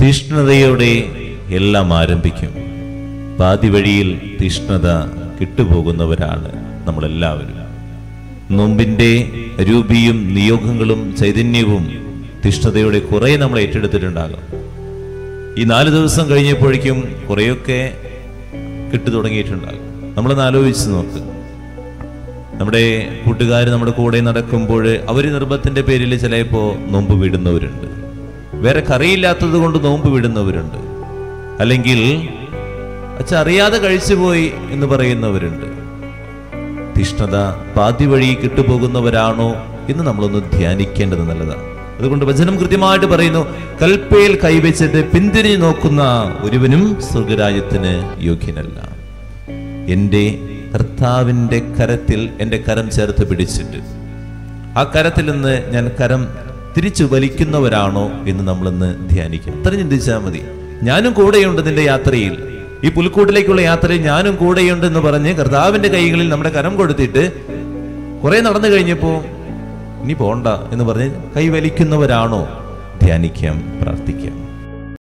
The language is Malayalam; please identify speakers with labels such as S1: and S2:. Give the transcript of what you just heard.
S1: തീഷ്ണതയോടെ എല്ലാം ആരംഭിക്കും പാതി വഴിയിൽ തീഷ്ണത കിട്ടുപോകുന്നവരാണ് നമ്മളെല്ലാവരും നോമ്പിന്റെ രൂപിയും നിയോഗങ്ങളും ചൈതന്യവും തീഷ്ണതയോടെ കുറെ നമ്മൾ ഏറ്റെടുത്തിട്ടുണ്ടാകും ഈ നാല് ദിവസം കഴിഞ്ഞപ്പോഴേക്കും കുറേയൊക്കെ കിട്ടു തുടങ്ങിയിട്ടുണ്ടാകും നമ്മളൊന്ന് ആലോചിച്ച് നോക്ക് നമ്മുടെ കൂട്ടുകാർ നമ്മുടെ കൂടെ നടക്കുമ്പോൾ അവർ നിർബന്ധത്തിന്റെ പേരിൽ ചിലപ്പോൾ നോമ്പ് വിടുന്നവരുണ്ട് വേറെ കറിയില്ലാത്തത് കൊണ്ട് നോമ്പ് വിടുന്നവരുണ്ട് അല്ലെങ്കിൽ അച്ഛ അറിയാതെ കഴിച്ചുപോയി എന്ന് പറയുന്നവരുണ്ട് തീഷ്ണത പാതി വഴി കിട്ടുപോകുന്നവരാണോ എന്ന് നമ്മളൊന്ന് ധ്യാനിക്കേണ്ടത് നല്ലതാണ് അതുകൊണ്ട് വചനം കൃത്യമായിട്ട് പറയുന്നു കൽപ്പയിൽ കൈവച്ചിട്ട് പിന്തിരിഞ്ഞു നോക്കുന്ന ഒരുവനും സ്വർഗരാജ്യത്തിന് യോഗ്യനല്ല എൻ്റെ കർത്താവിൻ്റെ കരത്തിൽ എൻ്റെ കരം ചേർത്ത് പിടിച്ചിട്ട് ആ കരത്തിൽ നിന്ന് ഞാൻ കരം തിരിച്ചു വലിക്കുന്നവരാണോ എന്ന് നമ്മളൊന്ന് ധ്യാനിക്കും അത്ര ചിന്തിച്ചാൽ മതി ഞാനും കൂടെയുണ്ട് നിന്റെ യാത്രയിൽ ഈ പുൽക്കൂട്ടിലേക്കുള്ള യാത്രയിൽ ഞാനും കൂടെയുണ്ട് എന്ന് പറഞ്ഞ് കർത്താവിന്റെ കൈകളിൽ നമ്മുടെ കരം കൊടുത്തിട്ട് കുറെ നടന്നു കഴിഞ്ഞപ്പോൾ ഇനി പോണ്ട എന്ന് പറഞ്ഞ് കൈവലിക്കുന്നവരാണോ ധ്യാനിക്കാം പ്രാർത്ഥിക്കാം